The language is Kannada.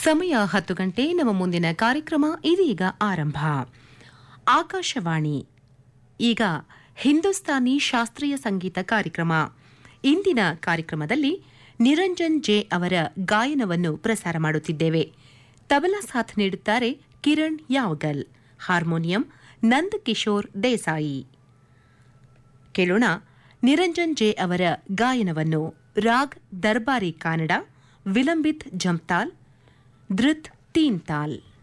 ಸಮಯ ಹತ್ತು ಗಂಟೆ ನಮ್ಮ ಮುಂದಿನ ಕಾರ್ಯಕ್ರಮ ಇದೀಗ ಆರಂಭ ಆಕಾಶವಾಣಿ ಈಗ ಹಿಂದೂಸ್ತಾನಿ ಶಾಸ್ತ್ರೀಯ ಸಂಗೀತ ಕಾರ್ಯಕ್ರಮ ಇಂದಿನ ಕಾರ್ಯಕ್ರಮದಲ್ಲಿ ನಿರಂಜನ್ ಜೆ ಅವರ ಗಾಯನವನ್ನು ಪ್ರಸಾರ ಮಾಡುತ್ತಿದ್ದೇವೆ ತಬಲಾ ಸಾಥ್ ನೀಡುತ್ತಾರೆ ಕಿರಣ್ ಯಾವಗಲ್ ಹಾರ್ಮೋನಿಯಂ ನಂದ್ ಕಿಶೋರ್ ದೇಸಾಯಿ ಕೇಳೋಣ ನಿರಂಜನ್ ಜೆ ಅವರ ಗಾಯನವನ್ನು ರಾಗ್ ದರ್ಬಾರಿ ಕಾನಡ ವಿಲಂಬಿತ್ ಜಂಪ್ತಾಲ್ ಧೃತ್ ತೀನ್ ತಾಲ್